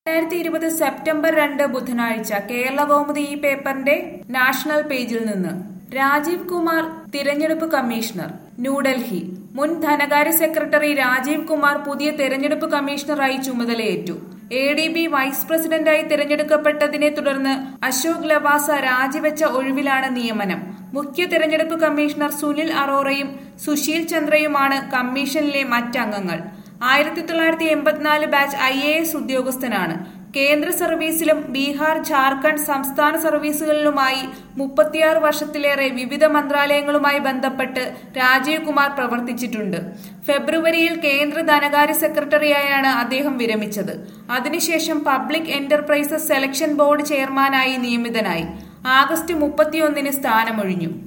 രണ്ടായിരത്തി ഇരുപത് സെപ്റ്റംബർ രണ്ട് ബുധനാഴ്ച കേരള കൗമുദി ഈ പേപ്പറിന്റെ നാഷണൽ പേജിൽ നിന്ന് രാജീവ് കുമാർ തിരഞ്ഞെടുപ്പ് കമ്മീഷണർ ന്യൂഡൽഹി മുൻ ധനകാര്യ സെക്രട്ടറി രാജീവ് കുമാർ പുതിയ തെരഞ്ഞെടുപ്പ് കമ്മീഷണറായി ചുമതലയേറ്റു എ ഡി ബി വൈസ് പ്രസിഡന്റായി തിരഞ്ഞെടുക്കപ്പെട്ടതിനെ തുടർന്ന് അശോക് ലവാസ രാജിവെച്ച ഒഴിവിലാണ് നിയമനം മുഖ്യ തെരഞ്ഞെടുപ്പ് കമ്മീഷണർ സുനിൽ അറോറയും സുശീൽ ചന്ദ്രയുമാണ് കമ്മീഷനിലെ മറ്റംഗങ്ങൾ ആയിരത്തി തൊള്ളായിരത്തി എൺപത്തിനാല് ബാച്ച് ഐ എ എസ് ഉദ്യോഗസ്ഥനാണ് കേന്ദ്ര സർവീസിലും ബീഹാർ ജാർഖണ്ഡ് സംസ്ഥാന സർവീസുകളിലുമായി മുപ്പത്തിയാറ് വർഷത്തിലേറെ വിവിധ മന്ത്രാലയങ്ങളുമായി ബന്ധപ്പെട്ട് രാജീവ് കുമാർ പ്രവർത്തിച്ചിട്ടുണ്ട് ഫെബ്രുവരിയിൽ കേന്ദ്ര ധനകാര്യ സെക്രട്ടറിയായാണ് അദ്ദേഹം വിരമിച്ചത് അതിനുശേഷം പബ്ലിക് എന്റർപ്രൈസസ് സെലക്ഷൻ ബോർഡ് ചെയർമാനായി നിയമിതനായി ആഗസ്റ്റ് മുപ്പത്തിയൊന്നിന് സ്ഥാനമൊഴിഞ്ഞു